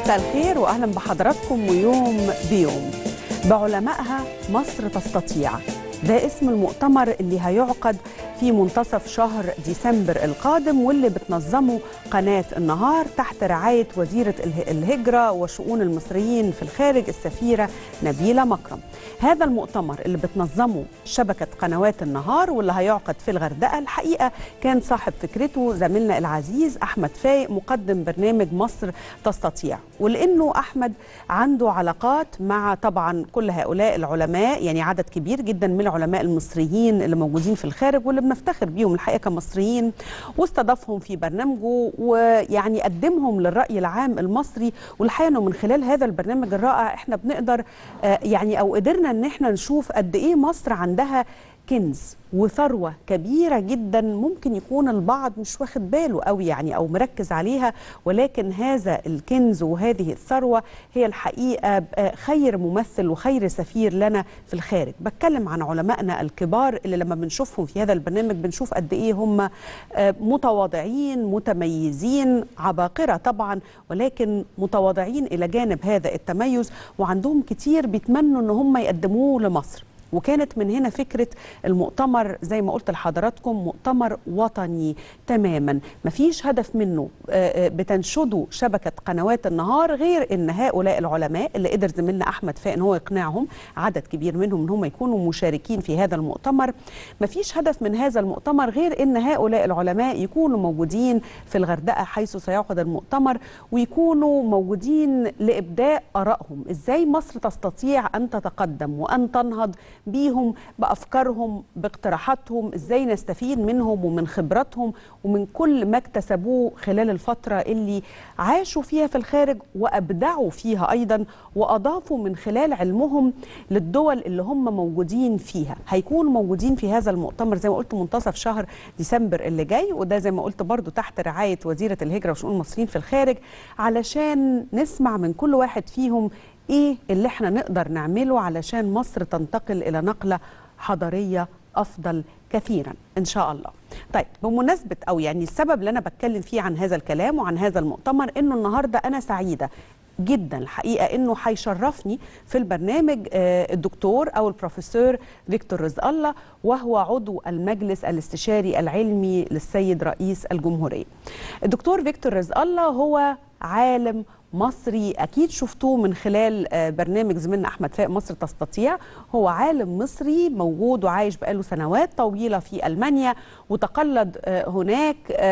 مساء الخير واهلا بحضراتكم ويوم بيوم بعلمائها مصر تستطيع ده اسم المؤتمر اللي هيعقد في منتصف شهر ديسمبر القادم واللي بتنظمه قناة النهار تحت رعاية وزيرة الهجرة وشؤون المصريين في الخارج السفيرة نبيلة مكرم هذا المؤتمر اللي بتنظمه شبكة قنوات النهار واللي هيعقد في الغردقة الحقيقة كان صاحب فكرته زميلنا العزيز أحمد فايق مقدم برنامج مصر تستطيع ولأنه أحمد عنده علاقات مع طبعا كل هؤلاء العلماء يعني عدد كبير جدا من العلماء المصريين اللي موجودين في الخارج واللي بنفتخر بيهم الحقيقه كمصريين واستضافهم في برنامجه ويعني قدمهم للراي العام المصري والحقيقه انه من خلال هذا البرنامج الرائع احنا بنقدر يعني او قدرنا ان احنا نشوف قد ايه مصر عندها كنز وثروة كبيرة جدا ممكن يكون البعض مش واخد باله قوي يعني أو مركز عليها ولكن هذا الكنز وهذه الثروة هي الحقيقة خير ممثل وخير سفير لنا في الخارج بتكلم عن علمائنا الكبار اللي لما بنشوفهم في هذا البرنامج بنشوف قد إيه هم متواضعين متميزين عباقرة طبعا ولكن متواضعين إلى جانب هذا التميز وعندهم كتير بيتمنوا أن هم يقدموه لمصر وكانت من هنا فكرة المؤتمر زي ما قلت لحضراتكم مؤتمر وطني تماما مفيش هدف منه بتنشده شبكة قنوات النهار غير ان هؤلاء العلماء اللي قدر زميلنا احمد فاق ان هو يقنعهم عدد كبير منهم ان هم يكونوا مشاركين في هذا المؤتمر مفيش هدف من هذا المؤتمر غير ان هؤلاء العلماء يكونوا موجودين في الغردقة حيث سيعقد المؤتمر ويكونوا موجودين لابداء ارائهم ازاي مصر تستطيع ان تتقدم وان تنهض بيهم بافكارهم باقتراحاتهم ازاي نستفيد منهم ومن خبراتهم ومن كل ما اكتسبوه خلال الفتره اللي عاشوا فيها في الخارج وابدعوا فيها ايضا واضافوا من خلال علمهم للدول اللي هم موجودين فيها هيكونوا موجودين في هذا المؤتمر زي ما قلت منتصف شهر ديسمبر اللي جاي وده زي ما قلت برضو تحت رعايه وزيره الهجره وشؤون المصريين في الخارج علشان نسمع من كل واحد فيهم ايه اللي احنا نقدر نعمله علشان مصر تنتقل الى نقله حضاريه افضل كثيرا ان شاء الله. طيب بمناسبه او يعني السبب اللي انا بتكلم فيه عن هذا الكلام وعن هذا المؤتمر انه النهارده انا سعيده جدا الحقيقه انه هيشرفني في البرنامج الدكتور او البروفيسور فيكتور رزق الله وهو عضو المجلس الاستشاري العلمي للسيد رئيس الجمهوريه. الدكتور فيكتور رزق الله هو عالم مصري اكيد شفتوه من خلال برنامج زميلنا احمد فاق مصر تستطيع هو عالم مصري موجود وعايش بقاله سنوات طويله في المانيا وتقلد هناك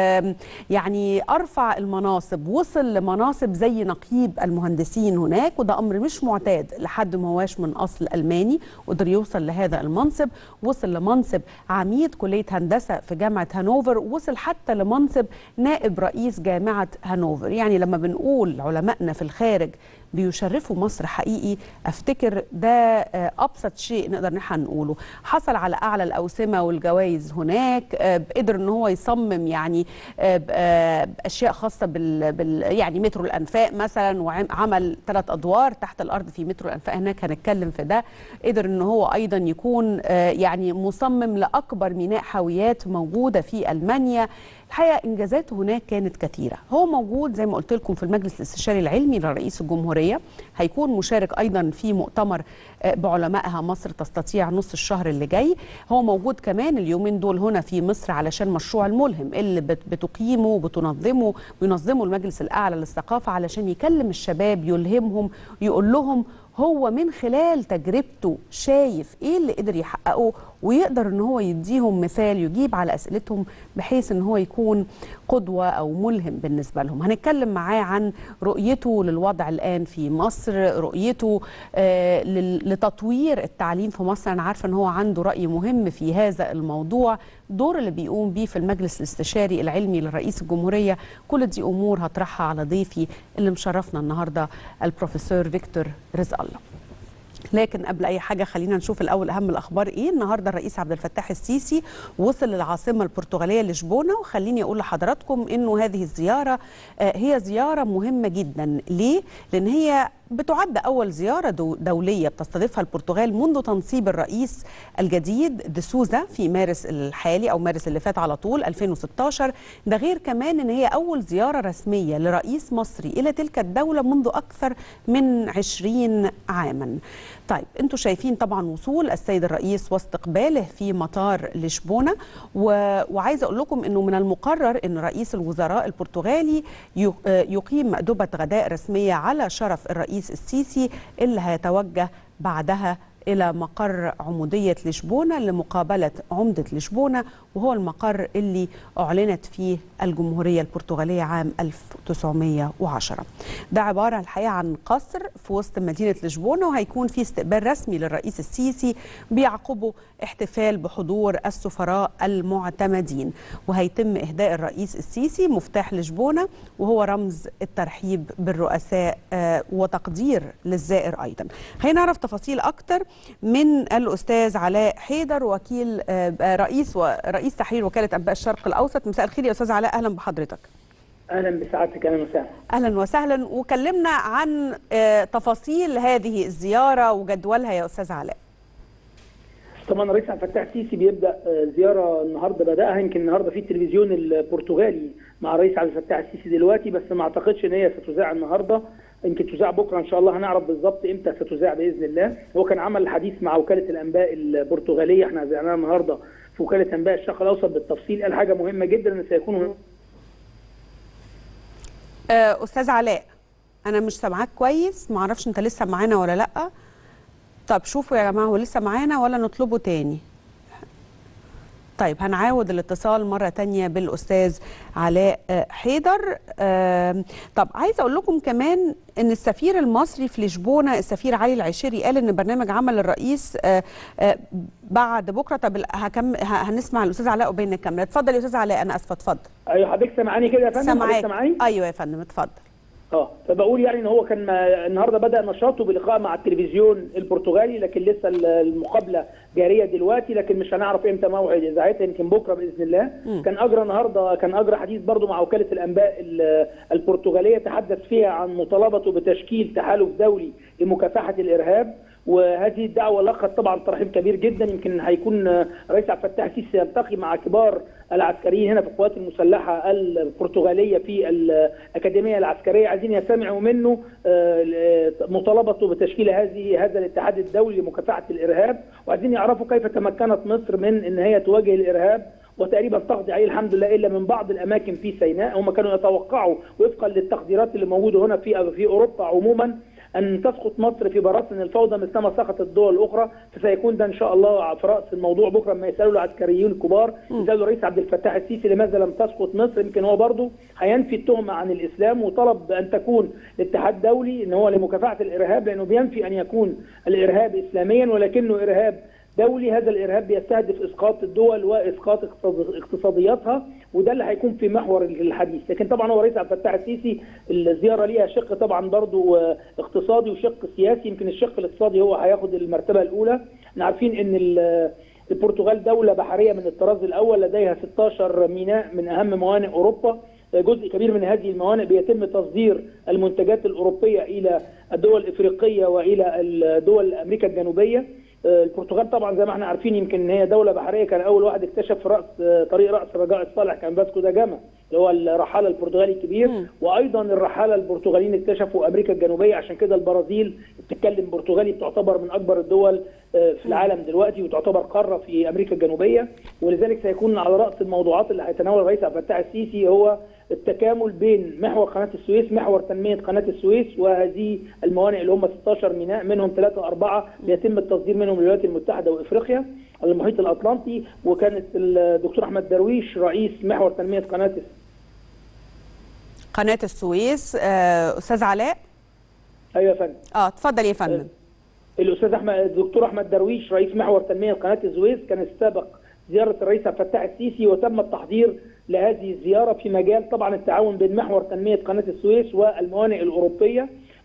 يعني ارفع المناصب وصل لمناصب زي نقيب المهندسين هناك وده امر مش معتاد لحد ما هواش من اصل الماني قدر يوصل لهذا المنصب وصل لمنصب عميد كليه هندسه في جامعه هانوفر وصل حتى لمنصب نائب رئيس جامعه هانوفر يعني لما بنقول علماء علمائنا في الخارج بيشرفوا مصر حقيقي افتكر ده ابسط شيء نقدر نحن نقوله حصل على اعلى الاوسمه والجوائز هناك قدر ان هو يصمم يعني اشياء خاصه بال, بال يعني مترو الانفاق مثلا وعمل ثلاث ادوار تحت الارض في مترو الانفاق هناك هنتكلم في ده قدر ان هو ايضا يكون يعني مصمم لاكبر ميناء حاويات موجوده في المانيا الحقيقه انجازاته هناك كانت كثيره هو موجود زي ما قلت لكم في المجلس الاستشاري العلمي لرئيس الجمهوريه هيكون مشارك ايضا في مؤتمر بعلمائها مصر تستطيع نص الشهر اللي جاي هو موجود كمان اليومين دول هنا في مصر علشان مشروع الملهم اللي بتقيمه وبتنظمه وينظمه المجلس الاعلى للثقافه علشان يكلم الشباب يلهمهم يقول لهم هو من خلال تجربته شايف ايه اللي قدر يحققه ويقدر ان هو يديهم مثال يجيب على اسئلتهم بحيث ان هو يكون قدوه او ملهم بالنسبه لهم هنتكلم معاه عن رؤيته للوضع الان في مصر رؤيته آه لتطوير التعليم في مصر انا عارفه ان هو عنده راي مهم في هذا الموضوع دور اللي بيقوم بيه في المجلس الاستشاري العلمي لرئيس الجمهوريه كل دي امور هطرحها على ضيفي اللي مشرفنا النهارده البروفيسور فيكتور رزق الله لكن قبل اي حاجه خلينا نشوف الاول اهم الاخبار ايه النهارده الرئيس عبد الفتاح السيسي وصل للعاصمه البرتغاليه لشبونه وخليني اقول لحضراتكم انه هذه الزياره هي زياره مهمه جدا ليه لان هي بتعد أول زيارة دولية بتستضيفها البرتغال منذ تنصيب الرئيس الجديد دسوزا في مارس الحالي أو مارس اللي فات على طول 2016 ده غير كمان أن هي أول زيارة رسمية لرئيس مصري إلى تلك الدولة منذ أكثر من 20 عاما طيب انتوا شايفين طبعا وصول السيد الرئيس واستقباله في مطار لشبونه و... وعايزه اقول لكم انه من المقرر ان رئيس الوزراء البرتغالي يقيم مأدبه غداء رسميه على شرف الرئيس السيسي اللي هيتوجه بعدها إلى مقر عمودية لشبونة لمقابلة عمدة لشبونة وهو المقر اللي أعلنت فيه الجمهورية البرتغالية عام 1910 ده عبارة الحقيقة عن قصر في وسط مدينة لشبونة وهيكون فيه استقبال رسمي للرئيس السيسي بيعقبه احتفال بحضور السفراء المعتمدين وهيتم إهداء الرئيس السيسي مفتاح لشبونة وهو رمز الترحيب بالرؤساء وتقدير للزائر أيضا خلينا نعرف تفاصيل أكتر من الاستاذ علاء حيدر وكيل رئيس ورئيس تحرير وكاله انباء الشرق الاوسط مساء الخير يا استاذ علاء اهلا بحضرتك اهلا بسعادتك اهلا وسهلا اهلا وسهلا وكلمنا عن تفاصيل هذه الزياره وجدولها يا استاذ علاء طبعا الرئيس عبد الفتاح السيسي بيبدا زياره النهارده بداها يمكن النهارده في التلفزيون البرتغالي مع الرئيس عبد الفتاح السيسي دلوقتي بس ما اعتقدش ان هي ستذاع النهارده يمكن تذاع بكره ان شاء الله هنعرف بالظبط امتى ستذاع باذن الله هو كان عمل حديث مع وكاله الانباء البرتغاليه احنا ذعناها النهارده في وكاله انباء الشرق الاوسط بالتفصيل قال حاجه مهمه جدا ان سيكون استاذ علاء انا مش سامعاك كويس ما اعرفش انت لسه معانا ولا لا طب شوفوا يا جماعه هو لسه معانا ولا نطلبه تاني طيب هنعاود الاتصال مرة تانية بالأستاذ علاء حيدر طب عايز أقول لكم كمان أن السفير المصري في لشبونة السفير علي العشيري قال أن برنامج عمل الرئيس بعد بكرة طب هكم هنسمع الأستاذ علاء وبين الكاميرا اتفضل يا أستاذ علاء أنا أسفة اتفضل أيوه حضرتك سامعاني كده يا فندم سامعاك أيوه يا فندم اتفضل اه فبقول يعني ان هو كان النهارده بدا نشاطه بلقاء مع التلفزيون البرتغالي لكن لسه المقابله جاريه دلوقتي لكن مش هنعرف امتى موعد اذاعتها يمكن بكره باذن الله م. كان اجرى النهارده كان اجرى حديث برضه مع وكاله الانباء البرتغاليه تحدث فيها عن مطالبته بتشكيل تحالف دولي لمكافحه الارهاب وهذه الدعوه لقت طبعا ترحيب كبير جدا يمكن هيكون رئيس عبد الفتاح السيسي يلتقي مع كبار العسكريين هنا في القوات المسلحه البرتغاليه في الاكاديميه العسكريه عايزين يستمعوا منه مطالبته بتشكيل هذه هذا الاتحاد الدولي لمكافحه الارهاب وعايزين يعرفوا كيف تمكنت مصر من ان هي تواجه الارهاب وتقريبا تقضي عليه الحمد لله الا من بعض الاماكن في سيناء هم كانوا يتوقعوا وفقا للتقديرات اللي موجوده هنا في في اوروبا عموما ان تسقط مصر في براثن الفوضى مثلما سقطت الدول الاخرى فسيكون ده ان شاء الله في راس الموضوع بكره لما يسالوا العسكريين الكبار يسالوا الرئيس عبد الفتاح السيسي لماذا لم تسقط مصر يمكن هو برضه هينفي التهمه عن الاسلام وطلب ان تكون الاتحاد دولي ان هو لمكافحه الارهاب لانه بينفي ان يكون الارهاب اسلاميا ولكنه ارهاب دولي هذا الارهاب بيستهدف اسقاط الدول واسقاط اقتصادياتها وده اللي هيكون في محور الحديث لكن طبعا هو رئيس عبد الفتاح السيسي الزياره ليها شق طبعا برضو اقتصادي وشق سياسي يمكن الشق الاقتصادي هو هياخد المرتبه الاولى احنا عارفين ان البرتغال دوله بحريه من الطراز الاول لديها 16 ميناء من اهم موانئ اوروبا جزء كبير من هذه الموانئ بيتم تصدير المنتجات الاوروبيه الى الدول الافريقيه والى الدول امريكا الجنوبيه البرتغال طبعا زي ما احنا عارفين يمكن ان هي دوله بحريه كان اول واحد اكتشف راس طريق راس الرجاء الصالح كان فاسكو دا جاما اللي هو الرحاله البرتغالي الكبير م. وايضا الرحاله البرتغاليين اكتشفوا امريكا الجنوبيه عشان كده البرازيل بتتكلم برتغالي بتعتبر من اكبر الدول في العالم دلوقتي وتعتبر قاره في امريكا الجنوبيه ولذلك سيكون على راس الموضوعات اللي هيتناول الرئيس عبد الفتاح السيسي هو التكامل بين محور قناه السويس محور تنميه قناه السويس وهذه الموانئ اللي هم 16 ميناء منهم ثلاثه اربعه بيتم التصدير منهم للولايات المتحده وافريقيا المحيط الاطلنطي وكانت الدكتور احمد درويش رئيس محور تنميه قناه قناه السويس آه، استاذ علاء ايوه يا فندم اه اتفضل يا فندم الاستاذ احمد الدكتور احمد درويش رئيس محور تنميه قناه السويس كان السابق زياره الرئيس عبد الفتاح السيسي وتم التحضير لهذه الزياره في مجال طبعا التعاون بين محور تنميه قناه السويس والموانئ الاوروبيه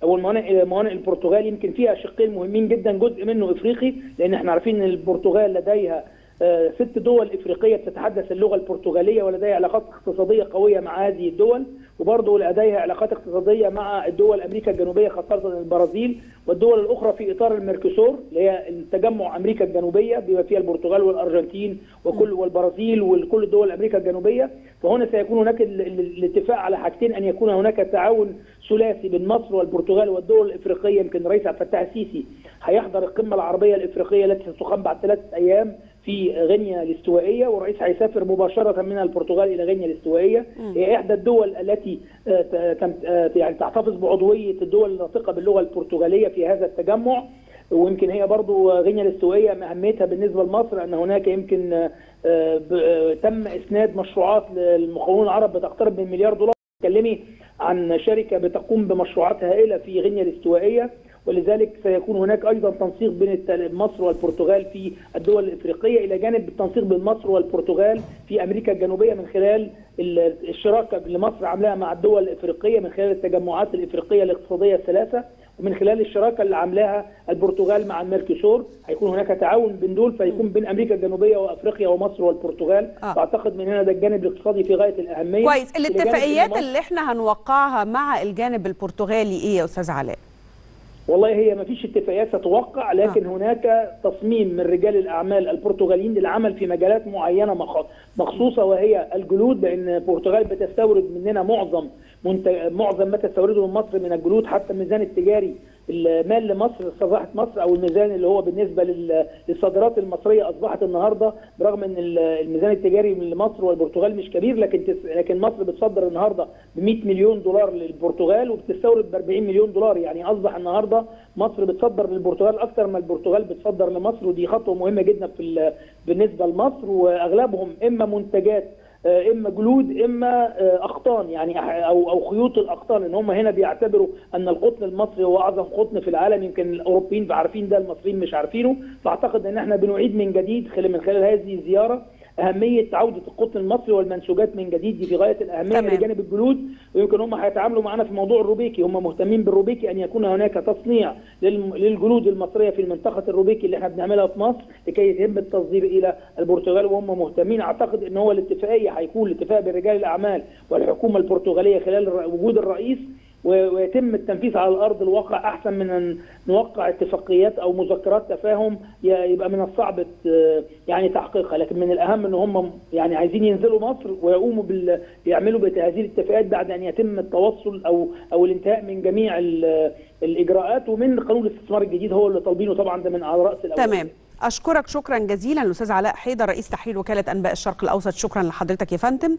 او الموانئ موانئ البرتغال يمكن فيها شقين مهمين جدا جزء منه افريقي لان احنا عارفين ان البرتغال لديها آه، ست دول افريقيه تتحدث اللغه البرتغاليه ولديها علاقات اقتصاديه قويه مع هذه الدول وبرضه لديها علاقات اقتصاديه مع الدول امريكا الجنوبيه خاصه البرازيل والدول الاخرى في اطار الميركوسور اللي هي التجمع امريكا الجنوبيه بما فيها البرتغال والارجنتين وكل والبرازيل وكل دول امريكا الجنوبيه فهنا سيكون هناك ال- ال- الاتفاق على حاجتين ان يكون هناك تعاون ثلاثي بين مصر والبرتغال والدول الافريقيه يمكن الرئيس عبد الفتاح السيسي هيحضر القمه العربيه الافريقيه التي ستقام بعد ثلاث ايام في غينيا الاستوائيه والرئيس هيسافر مباشره من البرتغال الى غينيا الاستوائيه هي احدى الدول التي آه، ت- تم- آه، يعني تحتفظ بعضوية الدول الناطقة باللغة البرتغالية في هذا التجمع ويمكن هي برضو غينيا الاستوائية من أهميتها بالنسبة لمصر أن هناك يمكن آه، آه، ب- آه، تم إسناد مشروعات للمقاولون العرب بتقترب من مليار دولار تكلمي عن شركة بتقوم بمشروعات هائلة في غينيا الاستوائية ولذلك سيكون هناك ايضا تنسيق بين الت- مصر والبرتغال في الدول الافريقيه الى جانب التنسيق بين مصر والبرتغال في امريكا الجنوبيه من خلال ال- الشراكه اللي مصر عاملاها مع الدول الافريقيه من خلال التجمعات الافريقيه الاقتصاديه الثلاثه ومن خلال الشراكه اللي عاملاها البرتغال مع الميركوسور هيكون هناك تعاون بين دول فيكون بين امريكا الجنوبيه وافريقيا ومصر والبرتغال آه. فاعتقد من هنا ده الجانب الاقتصادي في غايه الاهميه كويس إلى جانب إن الاتفاقيات مصر- اللي احنا هنوقعها مع الجانب البرتغالي ايه يا استاذ علاء والله هي ما فيش اتفاقيات ستوقع لكن آه. هناك تصميم من رجال الاعمال البرتغاليين للعمل في مجالات معينه مخ- مخصوصه وهي الجلود لان البرتغال بتستورد مننا معظم منتج... معظم ما تستورده من مصر من الجلود حتى الميزان التجاري المال لمصر صباحة مصر او الميزان اللي هو بالنسبه لل- للصادرات المصريه اصبحت النهارده برغم ان ال- الميزان التجاري لمصر والبرتغال مش كبير لكن تس... لكن مصر بتصدر النهارده ب 100 مليون دولار للبرتغال وبتستورد ب 40 مليون دولار يعني اصبح النهارده مصر بتصدر للبرتغال اكثر ما البرتغال بتصدر لمصر ودي خطوه مهمه جدا في ال... بالنسبه لمصر واغلبهم اما منتجات آه، اما جلود اما آه، اقطان يعني أح- او او خيوط الاقطان ان هم هنا بيعتبروا ان القطن المصري هو اعظم قطن في العالم يمكن الاوروبيين عارفين ده المصريين مش عارفينه فاعتقد ان احنا بنعيد من جديد خلال من خلال هذه الزياره اهميه عوده القطن المصري والمنسوجات من جديد دي في غايه الاهميه تمام. لجانب الجلود ويمكن هم هيتعاملوا معنا في موضوع الروبيكي هم مهتمين بالروبيكي ان يكون هناك تصنيع للم- للجلود المصريه في منطقه الروبيكي اللي احنا بنعملها في مصر لكي يتم التصدير الى البرتغال وهم مهتمين اعتقد ان هو الاتفاقيه هيكون الاتفاق بين رجال الاعمال والحكومه البرتغاليه خلال الر- وجود الرئيس و- ويتم التنفيذ على الارض الواقع احسن من ان نوقع اتفاقيات او مذكرات تفاهم ي- يبقى من الصعب ت- يعني تحقيقها لكن من الاهم ان هم يعني عايزين ينزلوا مصر ويقوموا بال يعملوا بهذه الاتفاقات بعد ان يتم التوصل او او الانتهاء من جميع ال- الاجراءات ومن قانون الاستثمار الجديد هو اللي طالبينه طبعا ده من على راس الاول تمام اشكرك شكرا جزيلا الاستاذ علاء حيدر رئيس تحرير وكاله انباء الشرق الاوسط شكرا لحضرتك يا فندم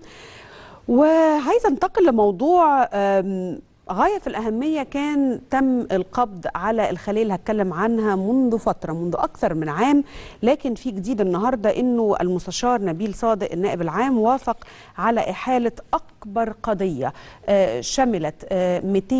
وعايزه انتقل لموضوع أم، غايه في الاهميه كان تم القبض على الخليه اللي هتكلم عنها منذ فتره منذ اكثر من عام لكن في جديد النهارده انه المستشار نبيل صادق النائب العام وافق على احاله اكبر قضيه آه، شملت آه،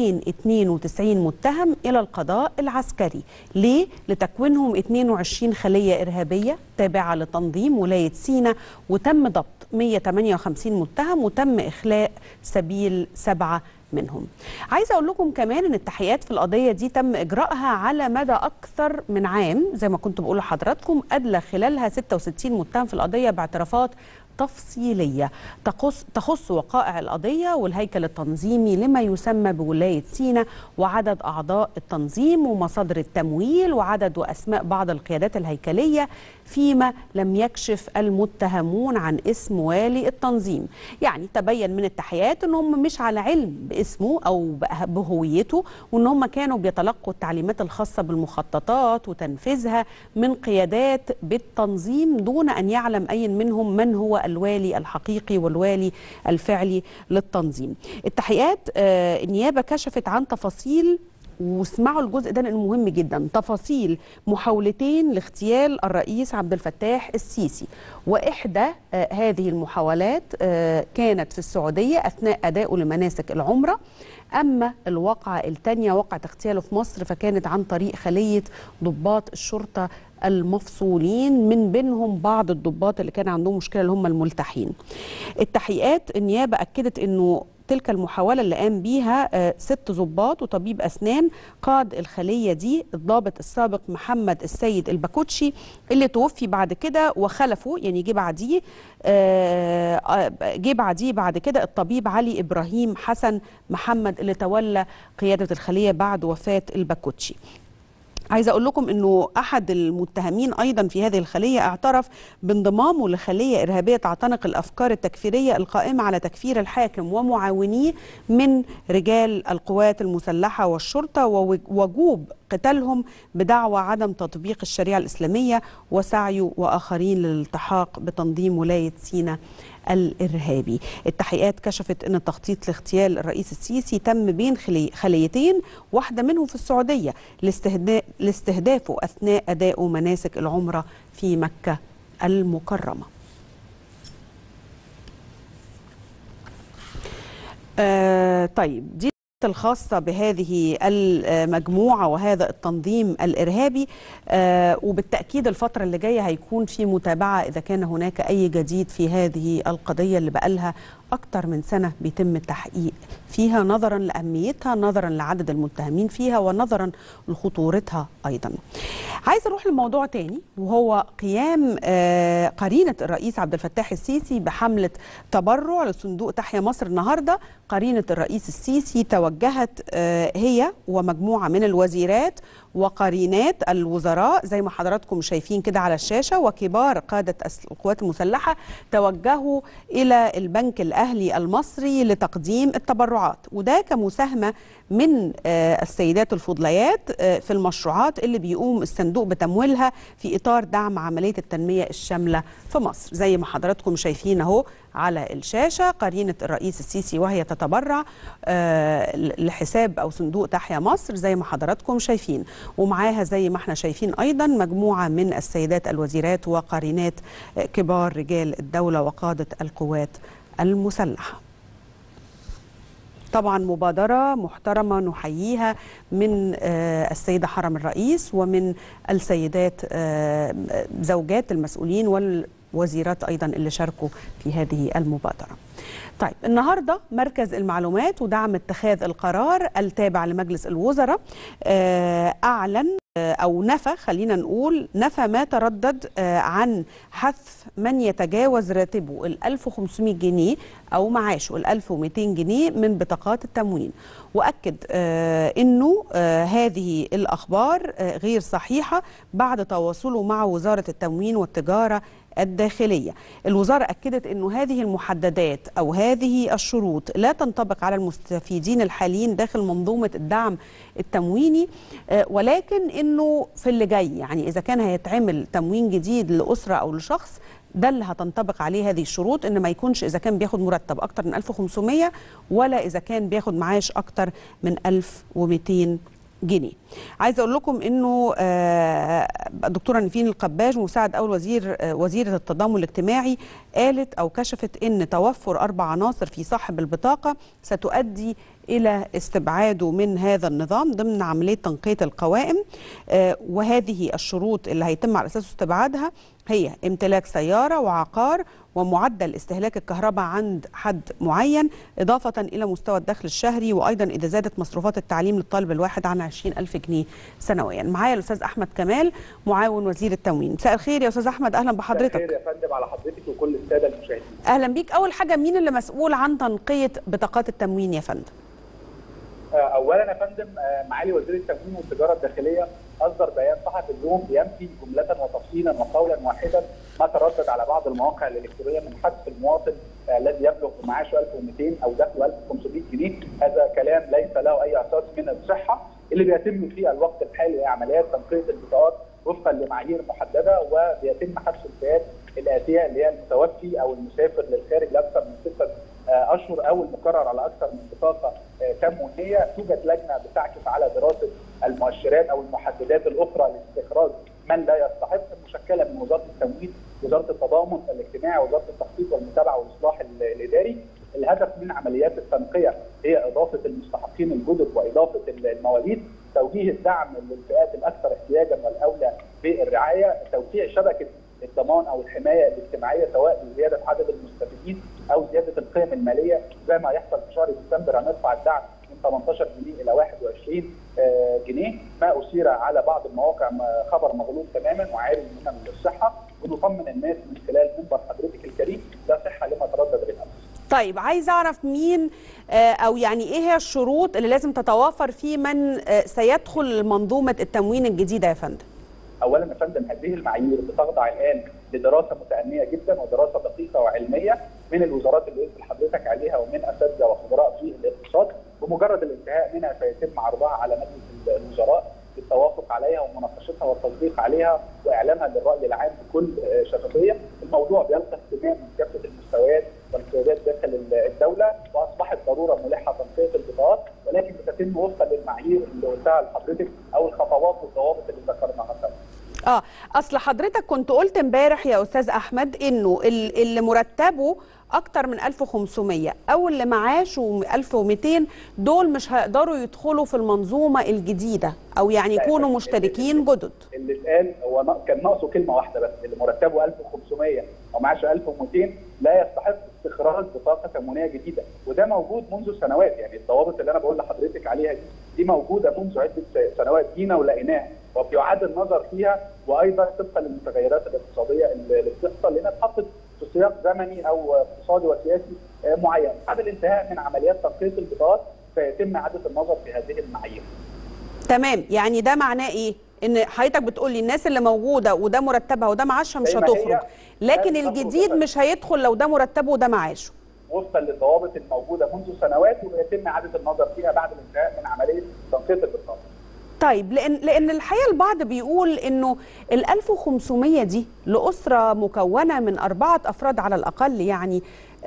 292 متهم الى القضاء العسكري ليه لتكوينهم 22 خليه ارهابيه تابعه لتنظيم ولايه سينا وتم ضبط 158 متهم وتم اخلاء سبيل سبعه منهم عايزه اقول لكم كمان ان التحقيقات في القضيه دي تم اجراءها على مدى اكثر من عام زي ما كنت بقول لحضراتكم ادلى خلالها 66 متهم في القضيه باعترافات تفصيليه تخص تخص وقائع القضيه والهيكل التنظيمي لما يسمى بولايه سينا وعدد اعضاء التنظيم ومصادر التمويل وعدد واسماء بعض القيادات الهيكليه فيما لم يكشف المتهمون عن اسم والي التنظيم يعني تبين من التحقيقات ان هم مش على علم باسمه او بأه- بهويته وان هم كانوا بيتلقوا التعليمات الخاصه بالمخططات وتنفيذها من قيادات بالتنظيم دون ان يعلم اي منهم من هو الوالي الحقيقي والوالي الفعلي للتنظيم التحقيقات آه، النيابه كشفت عن تفاصيل واسمعوا الجزء ده لانه مهم جدا تفاصيل محاولتين لاغتيال الرئيس عبد الفتاح السيسي واحدى آه، هذه المحاولات آه، كانت في السعوديه اثناء ادائه لمناسك العمره اما الواقعه الثانيه وقعه اغتياله في مصر فكانت عن طريق خليه ضباط الشرطه المفصولين من بينهم بعض الضباط اللي كان عندهم مشكله اللي هم الملتحين التحقيقات النيابه اكدت انه تلك المحاولة اللي قام بيها ست ضباط وطبيب أسنان قاد الخلية دي الضابط السابق محمد السيد الباكوتشي اللي توفي بعد كده وخلفه يعني جه بعديه جه بعديه بعد كده الطبيب علي إبراهيم حسن محمد اللي تولى قيادة الخلية بعد وفاة الباكوتشي عايزه اقول لكم انه احد المتهمين ايضا في هذه الخليه اعترف بانضمامه لخليه ارهابيه تعتنق الافكار التكفيريه القائمه على تكفير الحاكم ومعاونيه من رجال القوات المسلحه والشرطه ووجوب قتالهم بدعوى عدم تطبيق الشريعه الاسلاميه وسعيه واخرين للالتحاق بتنظيم ولايه سيناء الارهابي. التحقيقات كشفت ان التخطيط لاغتيال الرئيس السيسي تم بين خليتين واحده منهم في السعوديه لاستهدافه اثناء ادائه مناسك العمره في مكه المكرمه. آه طيب دي الخاصة بهذه المجموعة وهذا التنظيم الإرهابي آه وبالتأكيد الفترة اللي جاية هيكون في متابعة إذا كان هناك أي جديد في هذه القضية اللي بقالها أكثر من سنة بيتم التحقيق فيها نظرا لأهميتها نظرا لعدد المتهمين فيها ونظرا لخطورتها أيضا عايز أروح لموضوع تاني وهو قيام آه قرينة الرئيس عبد الفتاح السيسي بحملة تبرع لصندوق تحيا مصر النهاردة قرينة الرئيس السيسي توجهت آه هي ومجموعة من الوزيرات وقرينات الوزراء زي ما حضراتكم شايفين كده على الشاشة وكبار قادة القوات المسلحة توجهوا إلى البنك الأهلي المصري لتقديم التبرعات وده كمساهمة من السيدات الفضليات في المشروعات اللي بيقوم الصندوق بتمويلها في إطار دعم عملية التنمية الشاملة في مصر زي ما حضراتكم شايفين أهو على الشاشة قرينة الرئيس السيسي وهي تتبرع لحساب أو صندوق تحيا مصر زي ما حضراتكم شايفين ومعاها زي ما احنا شايفين أيضا مجموعة من السيدات الوزيرات وقرينات كبار رجال الدولة وقادة القوات المسلحة طبعا مبادرة محترمة نحييها من السيدة حرم الرئيس ومن السيدات زوجات المسؤولين والوزيرات أيضا اللي شاركوا في هذه المبادرة طيب النهارده مركز المعلومات ودعم اتخاذ القرار التابع لمجلس الوزراء اعلن او نفى خلينا نقول نفى ما تردد عن حذف من يتجاوز راتبه ال 1500 جنيه او معاشه ال 1200 جنيه من بطاقات التموين واكد انه هذه الاخبار غير صحيحه بعد تواصله مع وزاره التموين والتجاره الداخلية الوزارة أكدت أن هذه المحددات أو هذه الشروط لا تنطبق على المستفيدين الحاليين داخل منظومة الدعم التمويني ولكن أنه في اللي جاي يعني إذا كان هيتعمل تموين جديد لأسرة أو لشخص ده اللي هتنطبق عليه هذه الشروط ان ما يكونش اذا كان بياخد مرتب اكتر من 1500 ولا اذا كان بياخد معاش اكتر من 1200 جنيه عايزه اقول لكم انه الدكتوره نيفين القباج مساعد اول وزير وزيره التضامن الاجتماعي قالت او كشفت ان توفر اربع عناصر في صاحب البطاقه ستؤدي الى استبعاده من هذا النظام ضمن عمليه تنقيه القوائم وهذه الشروط اللي هيتم على اساس استبعادها هي امتلاك سياره وعقار ومعدل استهلاك الكهرباء عند حد معين إضافة إلى مستوى الدخل الشهري وأيضا إذا زادت مصروفات التعليم للطالب الواحد عن 20 ألف جنيه سنويا معايا الأستاذ أحمد كمال معاون وزير التموين مساء الخير يا أستاذ أحمد أهلا بحضرتك مساء الخير يا فندم على حضرتك وكل السادة المشاهدين أهلا بيك أول حاجة مين اللي مسؤول عن تنقية بطاقات التموين يا فندم اولا يا فندم معالي وزير التموين والتجاره الداخليه اصدر بيان صحفي اليوم بينفي جمله وتفصيلا وقولا واحدا ما تردد على بعض المواقع الالكترونيه من حذف المواطن الذي يبلغ معاشه 1200 او دخله 1500 جنيه، هذا كلام ليس له اي اساس من الصحه، اللي بيتم في الوقت الحالي هي عمليات تنقيه البطاقات وفقا لمعايير محدده وبيتم حذف الفئات الاتيه اللي هي المتوفي او المسافر للخارج لاكثر من سته اشهر او المقرر على اكثر من بطاقه تموينيه توجد لجنه بتعكف على دراسه المؤشرات او المحددات الاخرى لاستخراج من لا يستحق المشكله من وزاره التموين، وزاره التضامن الاجتماعي، وزاره التخطيط والمتابعه والاصلاح الاداري. الهدف من عمليات التنقيه هي اضافه المستحقين الجدد واضافه المواليد، توجيه الدعم للفئات الاكثر احتياجا والاولى بالرعايه، توسيع شبكه الضمان او الحمايه الاجتماعيه سواء بزياده عدد المستفيدين او زياده القيم الماليه زي ما هيحصل في شهر ديسمبر هندفع الدعم من 18 جنيه الى 21 جنيه ما اثير على بعض المواقع خبر مغلوط تماما وعاري من الصحه ونطمن الناس من خلال منبر حضرتك الكريم لا صحه لما تردد بالامس. طيب عايز اعرف مين او يعني ايه هي الشروط اللي لازم تتوافر في من سيدخل منظومه التموين الجديده يا فندم؟ اولا يا فندم هذه المعايير بتخضع الان لدراسه متأنية جدا ودراسه دقيقه وعلميه من الوزارات اللي قلت لحضرتك عليها ومن اساتذه وخبراء في الاقتصاد بمجرد الانتهاء منها سيتم عرضها على مجلس الوزراء للتوافق عليها ومناقشتها والتصديق عليها واعلانها للراي العام بكل شفافيه، الموضوع بيلقى اهتمام من كافه المستويات والقيادات داخل الدوله واصبحت ضروره ملحه تنقيه البطاقات ولكن بتتم وفقا للمعايير اللي قلتها لحضرتك او الخطوات والضوابط اللي ذكرناها اه اصل حضرتك كنت قلت امبارح يا استاذ احمد انه اللي مرتبه اكتر من 1500 او اللي معاشه 1200 دول مش هيقدروا يدخلوا في المنظومه الجديده او يعني يكونوا مشتركين جدد اللي اتقال هو كان ناقصه كلمه واحده بس اللي مرتبه 1500 او معاشه 1200 لا يستحق استخراج بطاقه تموينيه جديده وده موجود منذ سنوات يعني الضوابط اللي انا بقول لحضرتك عليها دي دي موجوده منذ عده سنوات جينا ولقيناها وبيعاد النظر فيها وايضا طبقا للمتغيرات الاقتصاديه اللي بتحصل لنا اتحطت في سياق زمني او اقتصادي وسياسي معين بعد الانتهاء من عمليات تنقية البطاقات سيتم اعاده النظر في هذه المعايير تمام يعني ده معناه ايه ان حضرتك بتقولي الناس اللي موجوده وده مرتبها وده معاشها مش هتخرج لكن الجديد مش هيدخل لو ده مرتبه وده معاشه وفقا للضوابط الموجوده منذ سنوات ويتم اعاده النظر فيها بعد الانتهاء من عمليه تنقية البطاقات طيب لان لان الحقيقه البعض بيقول انه ال 1500 دي لاسره مكونه من اربعه افراد على الاقل يعني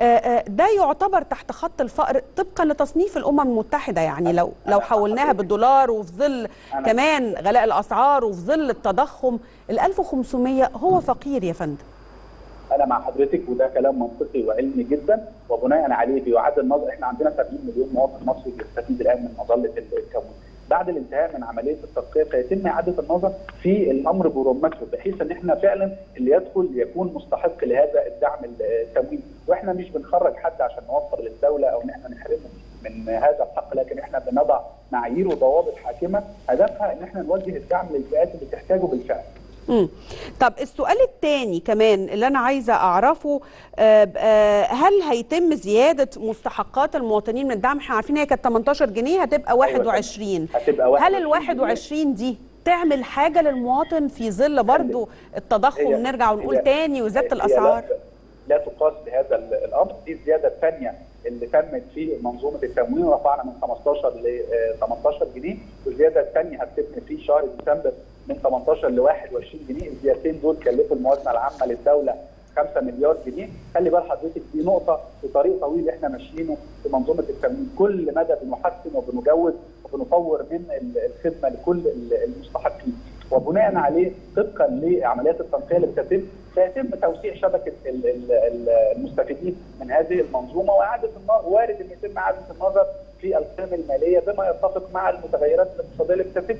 ده يعتبر تحت خط الفقر طبقا لتصنيف الامم المتحده يعني لو لو حولناها بالدولار وفي ظل كمان غلاء الاسعار وفي ظل التضخم ال 1500 هو فقير يا فندم انا مع حضرتك وده كلام منطقي وعلمي جدا وبناء عليه بيعاد النظر احنا عندنا 70 مليون مواطن مصري بيستفيد الان من مظله التموين بعد الانتهاء من عمليه التدقيق سيتم اعاده النظر في الامر برمته بحيث ان احنا فعلا اللي يدخل يكون مستحق لهذا الدعم التمويني واحنا مش بنخرج حد عشان نوفر للدوله او ان احنا نحرمه من هذا الحق لكن احنا بنضع معايير وضوابط حاكمه هدفها ان احنا نوجه الدعم للفئات اللي تحتاجه بالفعل. امم طب السؤال الثاني كمان اللي انا عايزه اعرفه آه آه هل هيتم زياده مستحقات المواطنين من الدعم احنا عارفين هي كانت 18 جنيه هتبقى 21 هتبقى 21 هل ال 21 دي تعمل حاجه للمواطن في ظل برضو التضخم نرجع ونقول تاني وزياده الاسعار لا, لا تقاس بهذا الامر دي الزياده الثانيه اللي تمت في منظومه التموين رفعنا من 15 ل 18 جنيه والزياده الثانيه هتتم في شهر ديسمبر من 18 ل 21 جنيه الزيادتين دول كلفوا الموازنه العامه للدوله 5 مليار جنيه خلي بال حضرتك دي نقطه في طريق طويل احنا ماشيينه في منظومه التموين كل مدى بنحسن وبنجود وبنطور من الخدمه لكل المستحقين وبناء عليه طبقا لعمليات التنقيه اللي بتتم سيتم توسيع شبكه المستفيدين من هذه المنظومه واعاده النظر وارد ان يتم اعاده النظر في القيم الماليه بما يتفق مع المتغيرات الاقتصاديه اللي بتتم.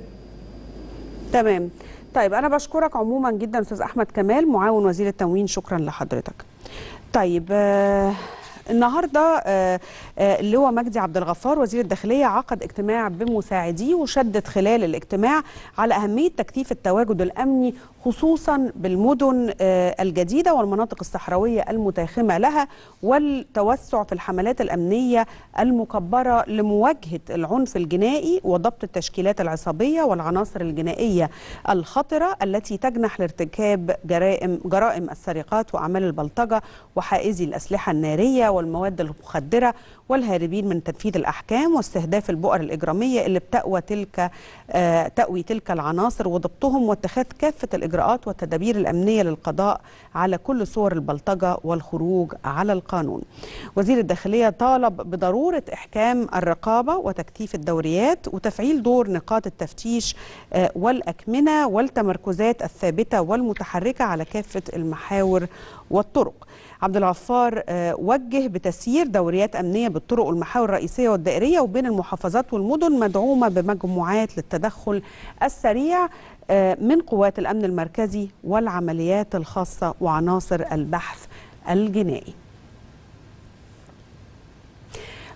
تمام طيب انا بشكرك عموما جدا استاذ احمد كمال معاون وزير التموين شكرا لحضرتك طيب آه النهارده آه آه اللواء مجدي عبد الغفار وزير الداخليه عقد اجتماع بمساعديه وشدد خلال الاجتماع على اهميه تكثيف التواجد الامني خصوصا بالمدن الجديده والمناطق الصحراويه المتاخمه لها والتوسع في الحملات الامنيه المكبره لمواجهه العنف الجنائي وضبط التشكيلات العصابيه والعناصر الجنائيه الخطره التي تجنح لارتكاب جرائم جرائم السرقات واعمال البلطجه وحائزي الاسلحه الناريه والمواد المخدره والهاربين من تنفيذ الاحكام واستهداف البؤر الاجراميه اللي بتأوى تلك آه تأوي تلك العناصر وضبطهم واتخاذ كافه الاجراءات والتدابير الامنيه للقضاء على كل صور البلطجه والخروج على القانون. وزير الداخليه طالب بضروره احكام الرقابه وتكثيف الدوريات وتفعيل دور نقاط التفتيش آه والاكمنه والتمركزات الثابته والمتحركه على كافه المحاور والطرق. عبد الغفار وجه بتسيير دوريات امنيه بالطرق والمحاور الرئيسيه والدائريه وبين المحافظات والمدن مدعومه بمجموعات للتدخل السريع من قوات الامن المركزي والعمليات الخاصه وعناصر البحث الجنائي.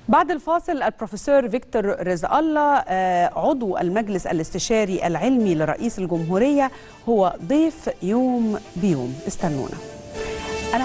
بعد الفاصل البروفيسور فيكتور رزق الله آه، عضو المجلس الاستشاري العلمي لرئيس الجمهورية هو ضيف يوم بيوم استنونا أنا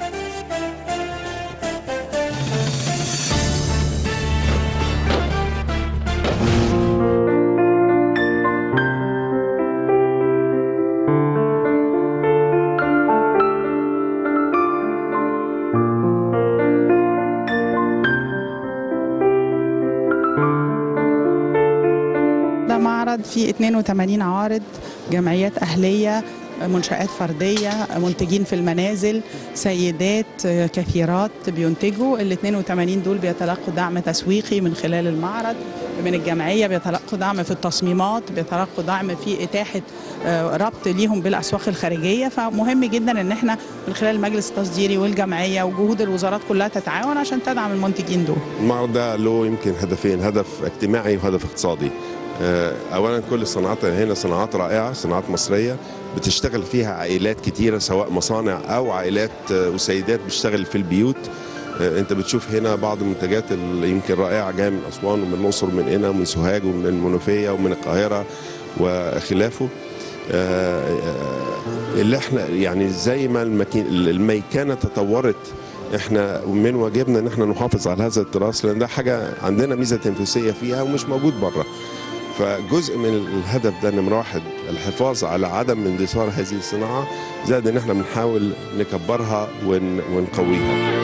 ده معرض فيه 82 عارض جمعيات أهلية منشآت فردية منتجين في المنازل سيدات كثيرات بينتجوا ال 82 دول بيتلقوا دعم تسويقي من خلال المعرض من الجمعية بيتلقوا دعم في التصميمات بيتلقوا دعم في إتاحة آه، ربط ليهم بالأسواق الخارجية فمهم جدا إن احنا من خلال المجلس التصديري والجمعية وجهود الوزارات كلها تتعاون عشان تدعم المنتجين دول المعرض ده له يمكن هدفين هدف اجتماعي وهدف اقتصادي آه، اولا كل الصناعات اللي هنا صناعات رائعه صناعات مصريه بتشتغل فيها عائلات كتيره سواء مصانع او عائلات آه، وسيدات بتشتغل في البيوت آه، انت بتشوف هنا بعض المنتجات اللي يمكن رائعه جايه من اسوان ومن الاقصر ومن هنا ومن سوهاج ومن المنوفيه ومن القاهره وخلافه آه، آه، اللي احنا يعني زي ما المكين الميكنه تطورت احنا من واجبنا ان احنا نحافظ على هذا التراث لان ده حاجه عندنا ميزه تنافسيه فيها ومش موجود بره فجزء من الهدف ده نمره واحد الحفاظ على عدم اندثار هذه الصناعه زائد ان احنا بنحاول نكبرها ون- ونقويها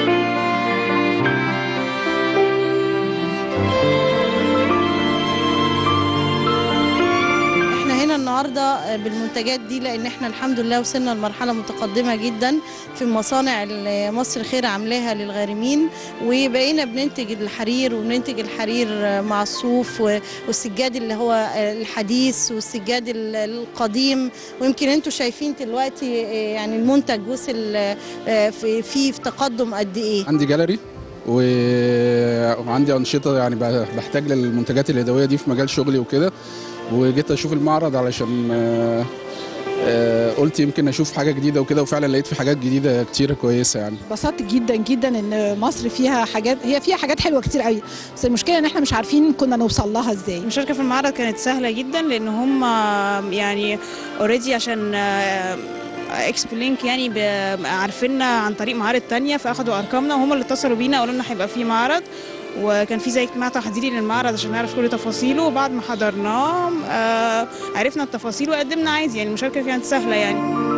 احنا هنا النهارده بالمنتجات دي لان احنا الحمد لله وصلنا لمرحله متقدمه جدا في المصانع اللي مصر خير عاملاها للغارمين وبقينا بننتج الحرير وبننتج الحرير مع الصوف و- والسجاد اللي هو الحديث والسجاد ال- القديم ويمكن انتوا شايفين دلوقتي يعني المنتج وصل في في في تقدم قد ايه عندي جاليري و- وعندي انشطه يعني ب- بحتاج للمنتجات اليدويه دي في مجال شغلي وكده وجيت اشوف المعرض علشان آه، آه، قلت يمكن اشوف حاجه جديده وكده وفعلا لقيت في حاجات جديده كتير كويسه يعني انبسطت جدا جدا ان مصر فيها حاجات هي فيها حاجات حلوه كتير قوي بس المشكله ان احنا مش عارفين كنا نوصل لها ازاي المشاركة في المعرض كانت سهلة جدا لأن هم يعني اوريدي عشان اكسبو لينك يعني ب- عارفيننا عن طريق معارض تانية فاخدوا ارقامنا وهم اللي اتصلوا بينا قالوا لنا هيبقى في معرض وكان في زي اجتماع تحضيري للمعرض عشان نعرف كل تفاصيله وبعد ما حضرناه آه، عرفنا التفاصيل وقدمنا عادي يعني المشاركة كانت سهلة يعني